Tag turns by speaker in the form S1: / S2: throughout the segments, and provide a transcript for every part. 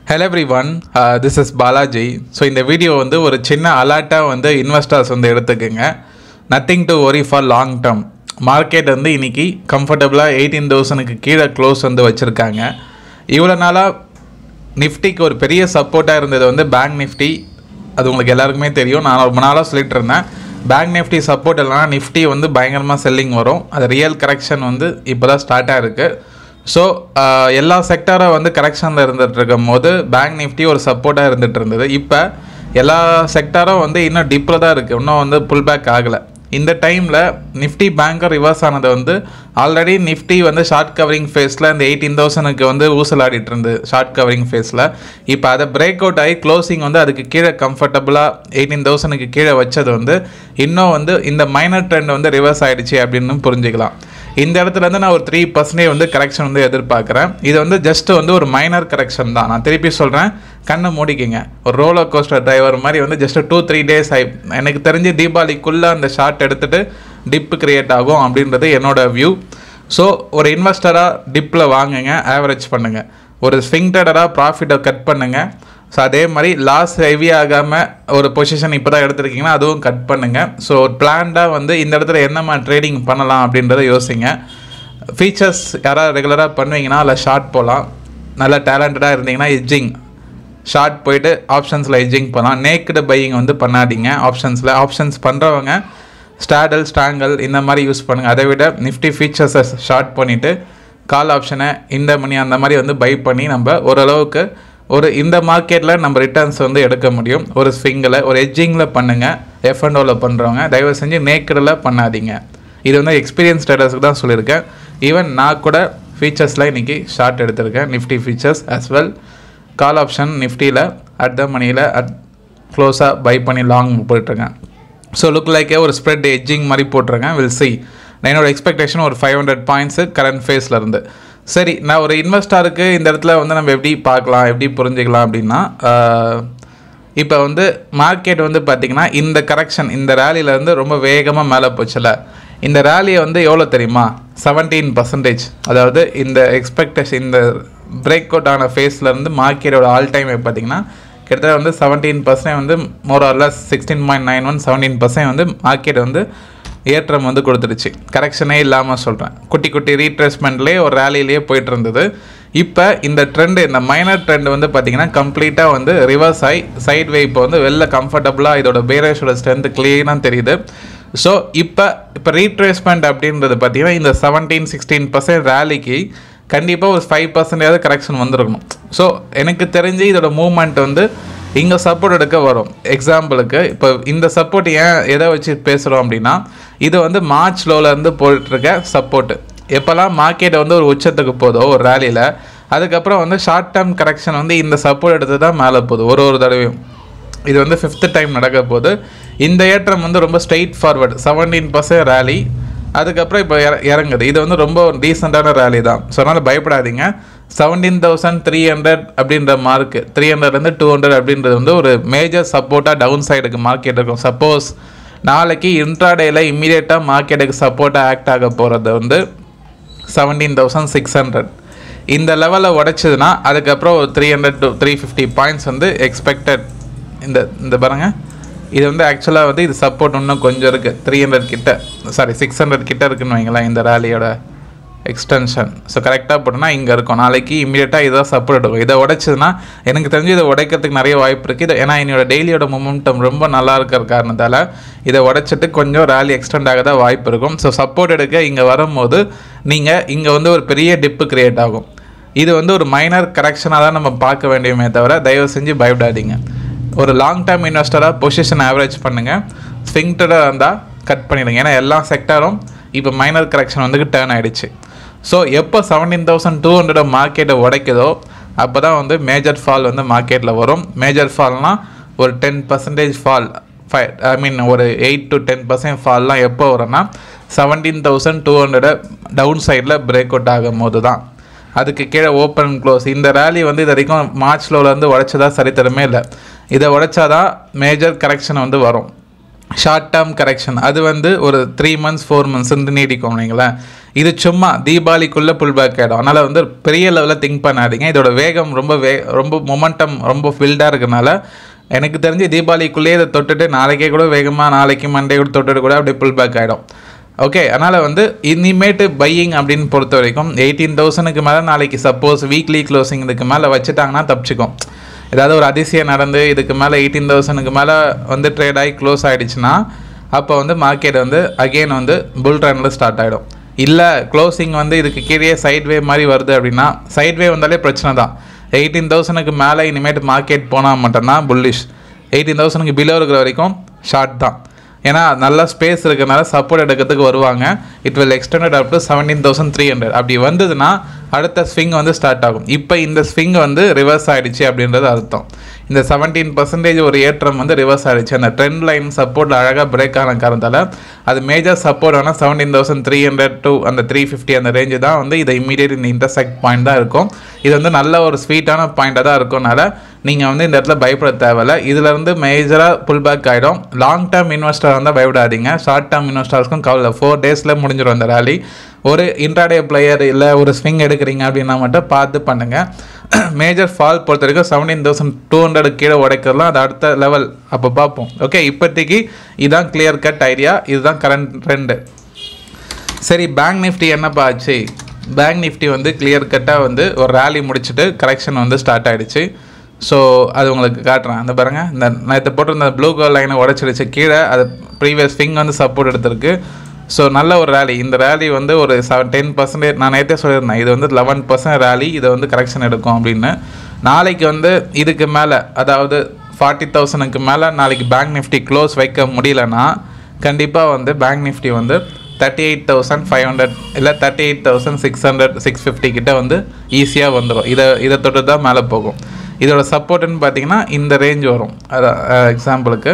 S1: hello everyone this is Balaji so இந்த video வந்து ஒரு சின்ன அலர்ட்டாக வந்து இன்வெஸ்டர்ஸ் வந்து எடுத்துக்கோங்க nothing to worry for long term market வந்து இன்னைக்கு கம்ஃபர்டபுளாக எயிட்டீன் தௌசண்ட்க்கு கீழே க்ளோஸ் வந்து வச்சுருக்காங்க இவ்வளோ நாளாக நிஃப்டிக்கு ஒரு பெரிய சப்போர்ட்டாக இருந்தது வந்து பேங்க் நிஃப்டி அது உங்களுக்கு எல்லாருக்குமே தெரியும் நான் ரொம்ப நாளாக சொல்லிட்டு இருந்தேன் பேங்க் நிஃப்டி சப்போர்ட் இல்லைனா நிஃப்டி வந்து பயங்கரமாக செல்லிங் வரும் அது ரியல் கரெக்ஷன் வந்து இப்போ தான் ஸ்டார்ட் ஆகிருக்கு ஸோ எல்லா செக்டரும் வந்து கரெக்ஷனில் இருந்துட்டு இருக்கும் போது பேங்க் நிஃப்டி ஒரு சப்போர்ட்டாக இருந்துட்டு இருந்தது இப்போ எல்லா செக்டாரும் வந்து இன்னும் டிப்பில் தான் இருக்குது இன்னும் வந்து புல் பேக் ஆகலை இந்த டைமில் நிஃப்டி பேங்கர் ரிவர்ஸ் ஆனது வந்து ஆல்ரெடி நிஃப்டி வந்து ஷார்ட் கவரிங் ஃபேஸில் இந்த எயிட்டீன் தௌசண்ட்க்கு வந்து ஊசலாடிட்டு இருந்தது ஷார்ட் கவரிங் ஃபேஸில் இப்போ அதை பிரேக் அவுட் ஆகி க்ளோசிங் வந்து அதுக்கு கீழே கம்ஃபர்டபுளாக எயிட்டீன் தௌசண்ட்க்கு கீழே வச்சது வந்து இன்னும் வந்து இந்த மைனர் ட்ரெண்ட் வந்து ரிவர்ஸ் ஆகிடுச்சு அப்படின்னு புரிஞ்சுக்கலாம் இந்த இடத்துல இருந்து நான் ஒரு த்ரீ பர்சன்டேஜ் வந்து கரெக்ஷன் வந்து எதிர்பார்க்குறேன் இது வந்து ஜஸ்ட் வந்து ஒரு மைனர் கரெக்ஷன் தான் நான் திருப்பி சொல்கிறேன் கண்ணை மூடிக்கிங்க ஒரு ரோலர் கோஸ்டர் டிரைவர் மாதிரி வந்து ஜஸ்ட் டூ த்ரீ டேஸ் ஆகி எனக்கு தெரிஞ்சு தீபாவளிக்குள்ளே அந்த ஷார்ட் எடுத்துகிட்டு டிப்பு கிரியேட் ஆகும் அப்படின்றது என்னோட வியூ ஸோ ஒரு இன்வெஸ்டராக டிப்பில் வாங்குங்க ஆவரேஜ் பண்ணுங்கள் ஒரு ஸ்விங்டடாக ப்ராஃபிட்டை கட் பண்ணுங்கள் ஸோ அதே மாதிரி லாஸ் ஹெவி ஆகாமல் ஒரு பொசிஷன் இப்போ தான் எடுத்துருக்கீங்கன்னா அதுவும் கட் பண்ணுங்கள் ஸோ ஒரு பிளான்டாக வந்து இந்த இடத்துல என்ன மாதிரி ட்ரேடிங் பண்ணலாம் அப்படின்றத யோசிங்க ஃபீச்சர்ஸ் யாராவது ரெகுலராக பண்ணுவீங்கன்னா அதில் ஷார்ட் போகலாம் நல்லா டேலண்டடாக இருந்தீங்கன்னா எஜ்ஜிங் ஷார்ட் போயிட்டு ஆப்ஷன்ஸில் எஜ்ஜிங் பண்ணலாம் நேக்கடு பையிங் வந்து பண்ணாதீங்க ஆப்ஷன்ஸில் ஆப்ஷன்ஸ் பண்ணுறவங்க ஸ்டாடல் ஸ்டாங்கல் இந்த மாதிரி யூஸ் பண்ணுங்கள் அதை விட நிஃப்டி ஃபீச்சர்ஸை ஷார்ட் பண்ணிவிட்டு கால் ஆப்ஷனை இந்த மணி அந்த மாதிரி வந்து பை பண்ணி நம்ம ஓரளவுக்கு ஒரு இந்த மார்க்கெட்டில் நம்ம ரிட்டர்ன்ஸ் வந்து எடுக்க முடியும் ஒரு ஸ்விங்கில் ஒரு எட்ஜிங்கில் பண்ணுங்கள் எஃப் அண்ட் ஓவில் பண்ணுறவங்க தயவு செஞ்சு நேக்கடில் பண்ணாதீங்க இது வந்து எக்ஸ்பீரியன்ஸ் ட்ரேடர்ஸ்க்கு தான் சொல்லியிருக்கேன் ஈவன் நான் கூட ஃபீச்சர்ஸில் இன்றைக்கி ஷார்ட் எடுத்திருக்கேன் Nifty futures as well call option நிஃப்டியில் அட் த மணியில் அட் க்ளோஸாக பை பண்ணி லாங் போயிட்டுருக்கேன் ஸோ லுக் லைக்கே ஒரு ஸ்ப்ரெட் எட்ஜிங் மாதிரி போட்டிருக்கேன் வில் சி என்னோட எக்ஸ்பெக்டேஷன் ஒரு ஃபைவ் ஹண்ட்ரட் பாயிண்ட்ஸு கரண்ட் ஃபேஸில் இருந்து சரி நான் ஒரு இன்வெஸ்டருக்கு இந்த இடத்துல வந்து நம்ம எப்படி பார்க்கலாம் எப்படி புரிஞ்சுக்கலாம் அப்படின்னா இப்போ வந்து மார்க்கெட் வந்து பார்த்திங்கன்னா இந்த கரெக்ஷன் இந்த ரேலியிலேருந்து ரொம்ப வேகமாக மேலே போச்சுல இந்த ரேலியை வந்து எவ்வளோ தெரியுமா செவன்டீன் பர்சன்டேஜ் அதாவது இந்த எக்ஸ்பெக்டேஷன் இந்த பிரேக் அவுட் ஆன ஃபேஸ்லேருந்து மார்க்கெட்டோட ஆல் டைம் பார்த்திங்கன்னா கிட்டத்தட்ட வந்து செவன்டீன் பர்சன்ட் வந்து more or less sixteen point nine one seventeen percent வந்து மார்க்கெட் வந்து ஏற்றம் வந்து கொடுத்துருச்சு கரெக்ஷனே இல்லாமல் சொல்கிறேன் குட்டி குட்டி ரீட்ரேஸ்மெண்ட்லேயே ஒரு ரேலிலேயே போயிட்டு இருந்தது இப்போ இந்த ட்ரெண்டு இந்த மைனர் ட்ரெண்ட் வந்து பார்த்திங்கன்னா கம்ப்ளீட்டாக வந்து ரிவர்ஸ் ஆகி சைட் வே இப்போ வந்து வெளில கம்ஃபர்டபுளாக இதோட பேரேஷோட ஸ்ட்ரென்த் கிளியராக தெரியுது ஸோ இப்போ இப்போ ரீட்ரேஸ்மெண்ட் அப்படின்றது பார்த்திங்கன்னா இந்த செவன்டீன் சிக்ஸ்டீன் பர்சன்ட் ரேலிக்கு கண்டிப்பாக ஒரு ஃபைவ் பர்சன்டேஜ் கரெக்ஷன் வந்துருக்கணும் ஸோ எனக்கு தெரிஞ்சு இதோட மூவ்மெண்ட் வந்து இங்கே சப்போர்ட் எடுக்க வரும் எக்ஸாம்பிளுக்கு இப்போ இந்த சப்போர்ட் ஏன் எதை வச்சு பேசுகிறோம் அப்படின்னா இது வந்து மார்ச் லோலேருந்து போயிட்டுருக்க சப்போர்ட்டு எப்போல்லாம் மார்க்கெட் வந்து ஒரு உச்சத்துக்கு போதோ ஒரு ரேலியில் அதுக்கப்புறம் வந்து ஷார்ட் டேர்ம் கரெக்ஷன் வந்து இந்த சப்போர்ட் எடுத்து தான் மேலே போகுது ஒரு ஒரு தடவையும் இது வந்து ஃபிஃப்த்து டைம் நடக்க போகுது இந்த ஏற்றம் வந்து ரொம்ப straight forward seventeen percent rally அதுக்கப்புறம் இப்போ இற இறங்குது இது வந்து ரொம்ப டீசெண்டான ரேலி தான் ஸோ அதனால் பயப்படாதீங்க செவன்டீன் தௌசண்ட் த்ரீ ஹண்ட்ரட் அப்படின்ற மார்க்கு த்ரீ ஹண்ட்ரட்லேருந்து டூ ஹண்ட்ரட் அப்படின்றது வந்து ஒரு மேஜர் சப்போர்ட்டாக டவுன் சைடுக்கு மார்க்கெட் இருக்கும் சப்போஸ் நாளைக்கு இன்ட்ராடேயில் இம்மீடியட்டாக மார்க்கெட்டுக்கு சப்போர்ட்டாக ஆக்ட் ஆக போகிறது வந்து செவன்டீன் தௌசண்ட் சிக்ஸ் ஹண்ட்ரட் இந்த லெவலில் உடைச்சதுன்னா அதுக்கப்புறம் ஒரு three hundred to three fifty points வந்து எக்ஸ்பெக்டட் இந்த இந்த பாருங்கள் இது வந்து ஆக்சுவலாக வந்து இது சப்போர்ட் இன்னும் கொஞ்சம் இருக்குது த்ரீ ஹண்ட்ரட் கிட்ட சாரி சிக்ஸ் ஹண்ட்ரட் கிட்ட இருக்குன்னு வைங்களேன் இந்த ரேலியோட எக்ஸ்டென்ஷன் ஸோ கரெக்டாக போட்டோன்னா இங்கே இருக்கும் நாளைக்கு இமீடியட்டாக இதான் சப்போர்ட் எடுக்கும் இதை உடைச்சதுன்னா எனக்கு தெரிஞ்சு இதை உடைக்கிறதுக்கு நிறைய வாய்ப்பு இருக்குது இது ஏன்னா என்னோட டெய்லியோட மொமெண்டம் ரொம்ப நல்லா இருக்கிற காரணத்தால் இதை உடைச்சிட்டு கொஞ்சம் ரேலி எக்ஸ்டெண்ட் ஆக தான் வாய்ப்பு இருக்கும் ஸோ சப்போர்ட் எடுக்க இங்கே வரும்போது நீங்கள் இங்கே வந்து ஒரு பெரிய டிப்பு கிரியேட் ஆகும் இது வந்து ஒரு மைனர் கரெக்ஷனாக தான் நம்ம பார்க்க வேண்டியமே தவிர தயவு செஞ்சு பயப்படாதீங்க ஒரு லாங் டேர்ம் இன்வெஸ்டராக பொசிஷன் ஆவரேஜ் பண்ணுங்கள் ஸ்விங்டடாக இருந்தால் கட் பண்ணிடுங்க ஏன்னா எல்லா செக்டரும் இப்போ மைனர் கரெக்ஷன் வந்து டேர்ன் ஆகிடுச்சு ஸோ எப்போ செவன்டீன் தௌசண்ட் டூ ஹண்ட்ரட் மார்க்கெட்டை உடைக்குதோ அப்போ தான் வந்து மேஜர் ஃபால் வந்து மார்க்கெட்டில் வரும் மேஜர் ஃபால்னால் ஒரு டென் பர்சன்டேஜ் ஃபால் ஃபை ஐ மீன் ஒரு எயிட் டு டென் பர்சன்ட் ஃபால்லாம் எப்போ வரும்னா seventeen thousand two hundred down சைடில் பிரேக் அவுட் ஆகும் போது தான் அதுக்கு கீழே ஓப்பன் க்ளோஸ் இந்த ரேலி வந்து இது வரைக்கும் மார்ச் லோலேருந்து உடைச்சதா சரித்திரமே இல்லை இதை உடைச்சாதான் மேஜர் கரெக்ஷன் வந்து வரும் ஷார்ட் டேர்ம் கரெக்ஷன் அது வந்து ஒரு த்ரீ மந்த்ஸ் ஃபோர் மந்த்ஸ் இருந்து நீடிக்கும் இல்லைங்களேன் இது சும்மா தீபாவளிக்குள்ளே புல் பேக் ஆகிடும் அதனால் வந்து பெரிய லெவலில் திங்க் பண்ணாதீங்க இதோட வேகம் ரொம்ப வே ரொம்ப மொமெண்டம் ரொம்ப ஃபில்டாக இருக்கனால எனக்கு தெரிஞ்சு தீபாவளிக்குள்ளேயே இதை தொட்டுட்டு நாளைக்கே கூட வேகமாக நாளைக்கு மண்டே கூட தொட்டுட்டு கூட அப்படியே புல் பேக் ஆகிடும் ஓகே அதனால் வந்து இனிமேட்டு பையிங் அப்படின்னு பொறுத்த வரைக்கும் எயிட்டீன் தௌசண்ட்க்கு மேலே நாளைக்கு சப்போஸ் வீக்லி க்ளோசிங் இதுக்கு மேலே வச்சுட்டாங்கன்னா தப்பிச்சுக்கும் ஏதாவது ஒரு அதிசயம் நடந்து இதுக்கு மேலே எயிட்டீன் தௌசண்ட்க்கு மேலே வந்து ட்ரேட் ஆகி க்ளோஸ் ஆகிடுச்சுன்னா அப்போ வந்து மார்க்கெட் வந்து அகெயின் வந்து புல் ட்ரெண்டில் ஸ்டார்ட் ஆகிடும் இல்லை க்ளோசிங் வந்து இதுக்கு கீழே சைட்வே மாதிரி வருது அப்படின்னா சைட்வே வந்தாலே பிரச்சனை தான் எயிட்டீன் தௌசண்ட்க்கு மேலே இனிமேட்டு மார்க்கெட் போனால் மட்டும்தான் புல்லிஷ் எயிட்டீன் தௌசண்ட்க்கு பிலோ இருக்கிற வரைக்கும் ஷார்ட் தான் ஏன்னா நல்ல ஸ்பேஸ் இருக்கிறனால சப்போர்ட் எடுக்கிறதுக்கு வருவாங்க it will extended up to seventeen thousand three hundred அப்படி வந்ததுன்னா அடுத்த ஸ்விங் வந்து ஸ்டார்ட் ஆகும் இப்போ இந்த ஸ்விங் வந்து ரிவர்ஸ் ஆகிடுச்சு அப்படின்றது அர்த்தம் இந்த செவன்டீன் பர்சன்டேஜ் ஒரு ஏற்றம் வந்து ரிவர்ஸ் ஆகிடுச்சு அந்த ட்ரெண்ட் லைன் சப்போர்ட் அழகாக பிரேக் ஆன காரணத்தால் அது மேஜர் சப்போர்ட் ஆனால் seventeen thousand three hundred to அந்த த்ரீ ஃபிஃப்டி அந்த ரேஞ்சு தான் வந்து இது இமீடியட் இந்த இன்டர்செக்ட் பாயிண்ட் தான் இருக்கும் இது வந்து நல்ல ஒரு ஸ்வீட்டான பாயிண்ட்டாக தான் இருக்கும்னால நீங்கள் வந்து இந்த இடத்துல பயப்பட தேவையில்ல இதுலேருந்து மேஜராக புல் பேக் ஆகிடும் லாங் டேர்ம் இன்வெஸ்டர் இருந்தால் பயப்படாதீங்க ஷார்ட் டேர்ம் இன்வெஸ்டர்ஸ்க்கும் கவலை ஃபோர் டேஸில் முடிஞ்சிடும் அந்த ரேலி ஒரு இன்ட்ராடே பிளேயர் இல்லை ஒரு ஸ்விங் எடுக்கிறீங்க அப்படின்னா மட்டும் பார்த்து பண்ணுங்கள் மேஜர் ஃபால் பொறுத்த வரைக்கும் செவன்டீன் தௌசண்ட் டூ ஹண்ட்ரட் கீழே உடைக்கிறலாம் அது அடுத்த லெவல் அப்போ பார்ப்போம் ஓகே இப்போதைக்கு இதுதான் கிளியர் கட் ஐடியா இதுதான் கரண்ட் ட்ரெண்டு சரி பேங்க் நிஃப்டி என்னப்பா ஆச்சு பேங்க் நிஃப்டி வந்து கிளியர் கட்டாக வந்து ஒரு ரேலி முடிச்சுட்டு கரெக்ஷன் வந்து ஸ்டார்ட் ஆகிடுச்சு ஸோ அது உங்களுக்கு காட்டுறேன் அந்த பாருங்கள் இந்த நேற்று போட்டிருந்த ப்ளூ கலர் லைனை உடச்சிடுச்சு கீழே அது ப்ரீவியஸ் ஃபிங் வந்து சப்போர்ட் எடுத்திருக்கு ஸோ நல்ல ஒரு ரேலி இந்த ரேலி வந்து ஒரு செவன் டென் பர்சன்டேஜ் நான் நேற்றே சொல்லியிருந்தேன் இது வந்து லெவன் பர்சன்ட் ரேலி இதை வந்து கரெக்ஷன் எடுக்கும் அப்படின்னு நாளைக்கு வந்து இதுக்கு மேலே அதாவது ஃபார்ட்டி தௌசண்ட்க்கு மேலே நாளைக்கு பேங்க் நிஃப்டி க்ளோஸ் வைக்க முடியலன்னா கண்டிப்பாக வந்து பேங்க் நிஃப்டி வந்து thirty eight thousand five hundred இல்லை thirty eight thousand six hundred six fifty கிட்ட வந்து ஈஸியாக வந்துடும் இதை இதை தொட்டு தான் மேலே போகும் இதோட சப்போர்ட்டுன்னு பார்த்தீங்கன்னா இந்த ரேஞ்ச் வரும் அதான் எக்ஸாம்பிளுக்கு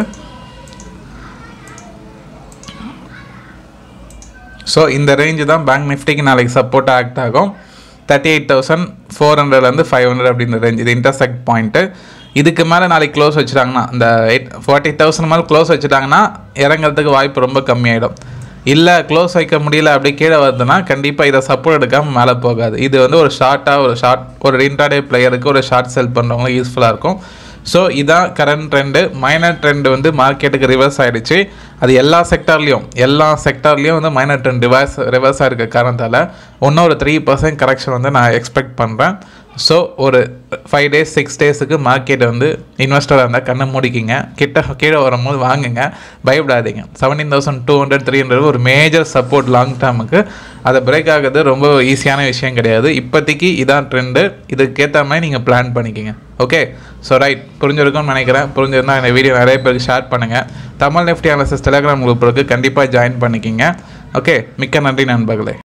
S1: ஸோ இந்த ரேஞ்சு தான் பேங்க் நிஃப்டிக்கு நாளைக்கு சப்போர்ட்டாக ஆக்ட் ஆகும் தேர்ட்டி எயிட் தௌசண்ட் ஃபோர் ஹண்ட்ரட்லேருந்து ஃபைவ் ஹண்ட்ரட் அப்படின்ற ரேஞ்ச் இது இன்டர்செக்ட் பாயிண்ட்டு இதுக்கு மேலே நாளைக்கு க்ளோஸ் வச்சுட்டாங்கன்னா இந்த எயிட் ஃபார்ட்டி தௌசண்ட் மேலே க்ளோஸ் வச்சுட்டாங்கன்னா இறங்குறதுக்கு வாய்ப்பு ரொம்ப கம்மியாயிடும் இல்லை க்ளோஸ் வைக்க முடியல அப்படி கீழே வருதுன்னா கண்டிப்பாக இதை சப்போர்ட் எடுக்காமல் மேலே போகாது இது வந்து ஒரு ஷார்ட்டாக ஒரு ஷார்ட் ஒரு இன்டர்டே பிளேயருக்கு ஒரு ஷார்ட் செல் பண்ணுறவங்களுக்கு யூஸ்ஃபுல்லாக இருக்கும் ஸோ இதான் கரண்ட் ட்ரெண்டு மைனர் ட்ரெண்ட் வந்து மார்க்கெட்டுக்கு ரிவர்ஸ் ஆகிடுச்சு அது எல்லா செக்டார்லேயும் எல்லா செக்டார்லேயும் வந்து மைனர் ட்ரெண்ட் ரிவர்ஸ் ரிவர்ஸாக இருக்க காரணத்தால் இன்னும் ஒரு த்ரீ பர்சன்ட் கரெக்ஷன் வந்து நான் எக்ஸ்பெக்ட் பண்ணுறேன் ஸோ ஒரு ஃபைவ் டேஸ் சிக்ஸ் டேஸுக்கு மார்க்கெட் வந்து இன்வெஸ்டராக இருந்தால் கண்ணை மூடிக்கிங்க கிட்ட கீழே வரும்போது வாங்குங்க பயப்படாதீங்க seventeen thousand two hundred three hundred ஒரு மேஜர் சப்போர்ட் லாங் டேர்முக்கு அதை பிரேக் ஆகுறது ரொம்ப ஈஸியான விஷயம் கிடையாது இப்போதைக்கு இதான் ட்ரெண்டு இதுக்கேற்ற மாதிரி நீங்கள் பிளான் பண்ணிக்கிங்க ஓகே ஸோ ரைட் புரிஞ்சிருக்கும்னு நினைக்கிறேன் புரிஞ்சிருந்தால் இந்த வீடியோ நிறைய பேருக்கு ஷேர் பண்ணுங்கள் Tamil Nifty analysis Telegram group இருக்குது கண்டிப்பாக ஜாயின் பண்ணிக்கிங்க ஓகே மிக்க நன்றி நண்பர்களே